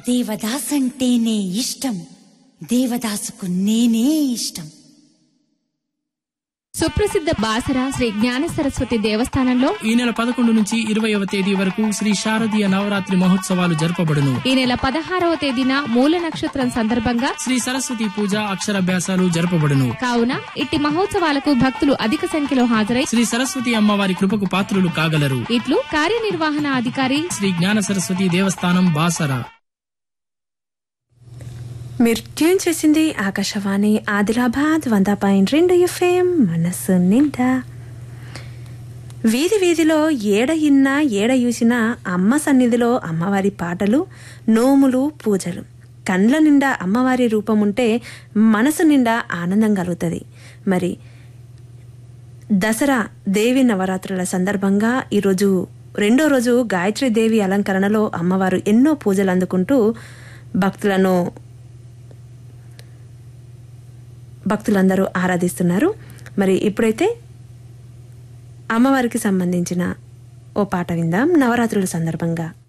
దేవదాస్ అంటేనే ఇష్టం దేవదాసుకు నేనే ఇష్టం సుప్రసిద్ధ బాసర శ్రీ జ్ఞాన సరస్వతి దేవస్థానంలో ఈ నెల పదకొండు నుంచి ఇరవైవ తేదీ వరకు శ్రీ శారదీయ నవరాత్రి మహోత్సవాలు జరపబడును ఈ నెల పదహారవ తేదీన మూల నక్షత్రం సందర్భంగా శ్రీ సరస్వతి పూజ అక్షరాభ్యాసాలు జరపబడును కావున ఇట్టి మహోత్సవాలకు భక్తులు అధిక సంఖ్యలో హాజరై శ్రీ సరస్వతి అమ్మవారి కృపకు పాత్రులు కాగలరు ఇట్లు కార్యనిర్వహణ అధికారి శ్రీ జ్ఞాన సరస్వతి దేవస్థానం బాసర మీరు ట్యూన్ చేసింది ఆకాశవాణి ఆదిలాబాద్ వంద పాయింట్ రెండు ఎఫ్ఎం మనస్సు నిండా వీధి వీధిలో ఏడ ఇన్నా ఏడ చూసినా అమ్మ సన్నిధిలో అమ్మవారి పాటలు నోములు పూజలు కండ్ల నిండా అమ్మవారి రూపం ఉంటే మనసు నిండా ఆనందం కలుగుతుంది మరి దసరా దేవి నవరాత్రుల సందర్భంగా ఈరోజు రెండో రోజు గాయత్రి దేవి అలంకరణలో అమ్మవారు ఎన్నో పూజలు అందుకుంటూ భక్తులను భక్తులందరూ ఆరాధిస్తున్నారు మరి ఇప్పుడైతే అమ్మవారికి సంబంధించిన ఓ పాట విందాం నవరాత్రుల సందర్భంగా